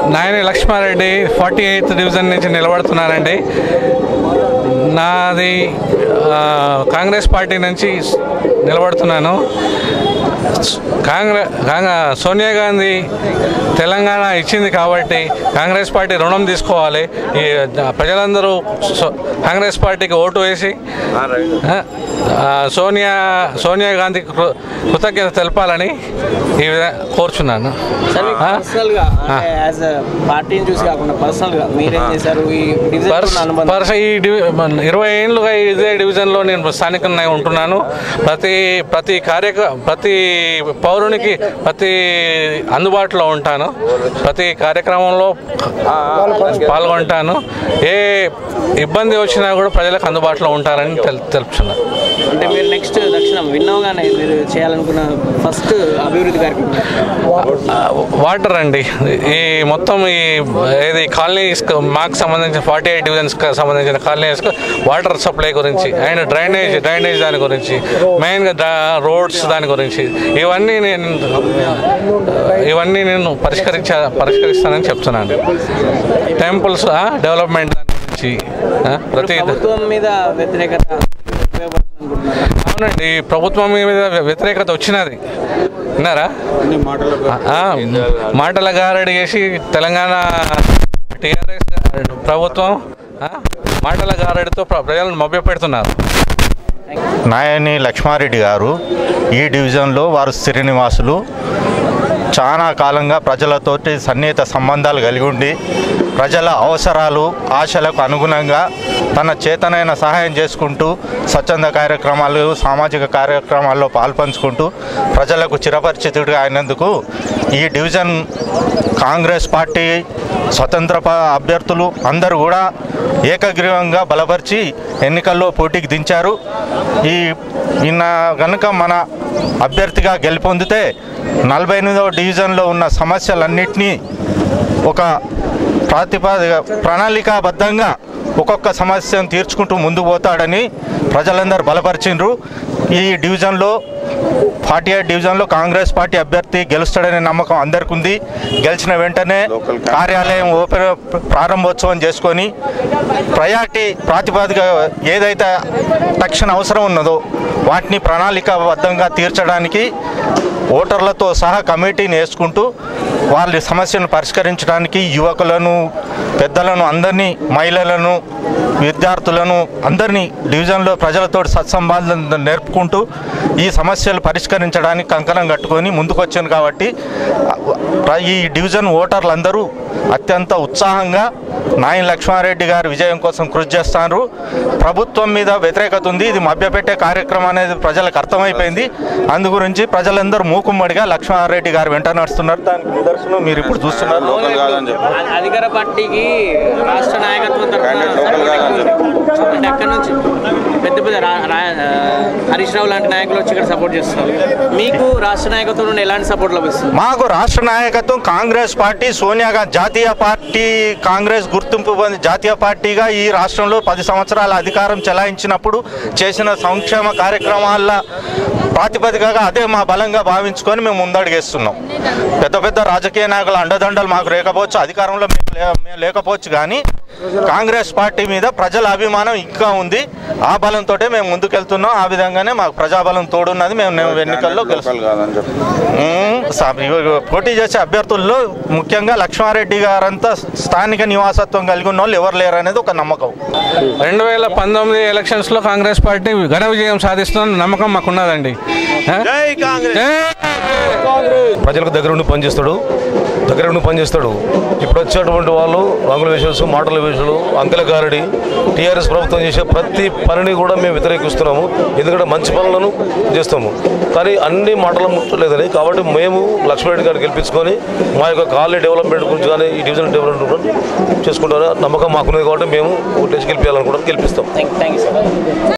Nayani Lakshma Reddy forty eighth division నుంచి నిలబడుతున్నానండి నాది ఆ, కాంగ్రెస్ పార్టీ నుంచి నిలబడుతున్నాను కాంగ్రెస్ సోనియా గాంధీ తెలంగాణ ఇచ్చింది కాబట్టి కాంగ్రెస్ పార్టీ రుణం తీసుకోవాలి ఈ ప్రజలందరూ సో- కాంగ్రెస్ పార్టీకి ఓటు వేసి ఆ, ఆ, సోనియా సోనియా గాంధీకి కృ- కృతజ్ఞత తెలపాలని ఈ విధంగా కోరుచున్నాను సార్ మీకు ఆ? పర్సనల్ గా అంటే యాజ్ పార్టీని చూసి కాకుండా పర్సనల్ గా మీరేం చేశారు ఈ డివిజన్ పర్స్ అనుబంధం పర్స ఈ డివి మన ఇరవై ఏళ్ళుగా ఇదే డివిజన్లో నేను స్థానికంగా ఉంటున్నాను ప్రతి ప్రతి కార్యక ప్రతి పౌరునికి ప్రతి అందుబాటులో ఉంటాను ప్రతి కార్యక్రమంలో పాల్గొంటాను ఏ ఇబ్బంది వచ్చినా కూడా ప్రజలకు అందుబాటులో ఉంటారని తెల్ తెలుపుతున్నాను అంటే మీరు నెక్స్ట్ దక్షిణం విన్నవగానే మీరు చేయాలనుకున్న ఫస్ట్ అభివృద్ధి కార్యక్రమం ఆ, వాటర్ అండి ఈ మొత్తం ఈ ఏది కాలనీస్ మాకు సంబంధించిన ఫార్టీ ఎయిట్ డివిజన్స్ సంబంధించిన కాలనీస్ వాటర్ సప్లై గురించి అండ్ డ్రైనేజ్ డ్రైనేజ్ దాని గురించి మెయిన్గా రోడ్స్ దాని గురించి ఇవన్నీ నేను ఇవన్నీ నేను పరిష్కరించా పరిష్కరిస్తానని చెప్తున్నాను టెంపుల్స్ డెవలప్మెంట్ దాని గురించి ఆ, ప్రతి ప్రభుత్వం మీద వ్యతిరేకత ఉపయోగపడుతుంది అనుకుంటున్నారా? అవునండి ప్రభుత్వం మీద వ్యతిరేకత వచ్చినది విన్నారా ఆ, మాటల గారడి చేసి తెలంగాణ టీఆర్ఎస్ ప్రభుత్వం ఆ, మాటల గారడితో ప్ర- ప్రజలను మభ్యపెడుతున్నారు నాయని లక్ష్మారెడ్డి గారు ఈ డివిజన్లో వారు స్థిర నివాసులు చాలా కాలంగా ప్రజలతోటి సన్నిహిత సంబంధాలు కలిగి ఉండి ప్రజల అవసరాలు ఆశలకు అనుగుణంగా తన చేతనైన సహాయం చేసుకుంటూ స్వచ్ఛంద కార్యక్రమాలు సామాజిక కార్యక్రమాల్లో పాల్పంచుకుంటూ ప్రజలకు చిరపరిచితుడిగా అయినందుకు ఈ డివిజన్ కాంగ్రెస్ పార్టీ స్వతంత్ర ప- అభ్యర్థులు అందరూ కూడా ఏకగ్రీవంగా బలపరిచి ఎన్నికల్లో పోటీకి దించారు ఈ ఈయన కనుక మన అభ్యర్థిగా గెలుపొందితే నలభై ఎనిమిదవ డివిజన్లో ఉన్న సమస్యలన్నింటినీ ఒక ప్రాతిపదిక ప్రణాళికాబద్ధంగా ఒక్కొక్క సమస్యను తీర్చుకుంటూ ముందుకు పోతాడని ప్రజలందరూ బలపరిచిండ్రు ఈ డివిజన్లో ఫార్టీ ఎయిట్ డివిజన్లో కాంగ్రెస్ పార్టీ అభ్యర్థి గెలుస్తాడనే నమ్మకం అందరికీ ఉంది గెలిచిన వెంటనే కార్యాలయం ఓపెన్ ప్రారంభోత్సవం చేసుకొని ప్రయారిటీ ప్రాతిపదిక ఏదైతే తక్షణ అవసరం ఉన్నదో వాటిని ప్రణాళికాబద్ధంగా తీర్చడానికి ఓటర్లతో సహా కమిటీని వేసుకుంటూ వాళ్ళ సమస్యను పరిష్కరించడానికి యువకులను పెద్దలను అందరినీ మహిళలను విద్యార్థులను అందరినీ డివిజన్లో ప్రజలతో సత్సంబంధం నేర్పుకుంటూ ఈ సమస్యలు పరిష్కరించడానికి కంకణం కట్టుకొని ముందుకొచ్చాను కాబట్టి ఆ, ఈ డివిజన్ ఓటర్లందరూ అత్యంత ఉత్సాహంగా నాయన లక్ష్మారెడ్డి గారి విజయం కోసం కృషి చేస్తారు ప్రభుత్వం మీద వ్యతిరేకత ఉంది ఇది మభ్యపెట్టే కార్యక్రమం అనేది ప్రజలకు అర్థమైపోయింది అందు గురించి ప్రజలందరూ మూకుమ్మడిగా లక్ష్మారెడ్డి గారు వెంట నడుస్తున్నారు దానికి నిదర్శనం మీరు ఇప్పుడు చూస్తున్నారు అ- అధికార పార్టీకి రాష్ట్ర నాయకత్వం తరఫున సపోర్ట్ ఎక్కువ ఉంది. అంటే అక్కడ నుంచి పెద్ద పెద్ద రా- రా- ఆ, హరీష్ రావు లాంటి నాయకులు వచ్చి ఇక్కడ సపోర్ట్ చేస్తున్నారు మీకు రాష్ట్ర నాయకత్వం నుండి ఎలాంటి సపోర్ట్ లభిస్తుంది మాకు రాష్ట్ర నాయకత్వం కాంగ్రెస్ పార్టీ సోనియా గాంధీ జాతీయ పార్టీ కాంగ్రెస్ గుర్తింపు పొంది జాతీయ పార్టీగా ఈ రాష్ట్రంలో పది సంవత్సరాల అధికారం చెలాయించినప్పుడు చేసిన సంక్షేమ కార్యక్రమాల ప్రాతిపదికగా అదే మా బలంగా భావించుకొని మేము ముందడుగేస్తున్నాం పెద్ద పెద్ద రాజకీయ నాయకుల అండదండలు మాకు లేకపోవచ్చు అధికారంలో మేము లే- మేము లేకపోవచ్చు కానీ కాంగ్రెస్ పార్టీ మీద ప్రజల అభిమానం ఇంకా ఉంది ఆ బలంతో మేము ముందుకెళ్తున్నాం ఆ విధంగానే మాకు ప్రజాబలం తోడున్నది మేము మేము ఎన్నికల్లో గెలుస్తాం మ్మ్. సా- ఇవ- పోటీ చేసే అభ్యర్థుల్లో ముఖ్యంగా లక్ష్మారెడ్డి గారంతా స్థానిక నివాసత్వం కలిగి ఉన్న వాళ్ళు ఎవరు లేరు అనేది ఒక నమ్మకం రెండు వేల పంతొమ్మిది ఎలక్షన్స్లో కాంగ్రెస్ పార్టీ ఘన విజయం సాధిస్తున్న నమ్మకం మాకున్నదండి ఆ? జై! ప్రజలకు దగ్గర ఉండి పనిచేస్తాడు దగ్గర ఉండి పనిచేస్తాడు ఇప్పుడు వచ్చేటువంటి వాళ్ళు రంగుల విషయాలు మాటల విషయాలు అంకెల గారడి టీఆర్ఎస్ ప్రభుత్వం చేసే ప్రతి పనిని కూడా మేము వ్యతిరేకిస్తున్నాము ఎందుకంటే మంచి పనులను చేస్తాము కానీ అన్ని మాటలు ముట్టలేదని కాబట్టి మేము లక్ష్మణరెడ్డి గారిని గెలిపించుకొని మా యొక్క కాలనీ డెవలప్మెంట్ గురించి కానీ ఈ డివిజన్ డెవలప్మెంట్ కూడా చేసుకుంటామని నమ్మకం మాకున్నది కాబట్టి మేము ఓటేసి గెలిపించాలనుకుంటాం గెలిపిస్తాం థ్యాంక్ థ్యాంక్ యూ సార్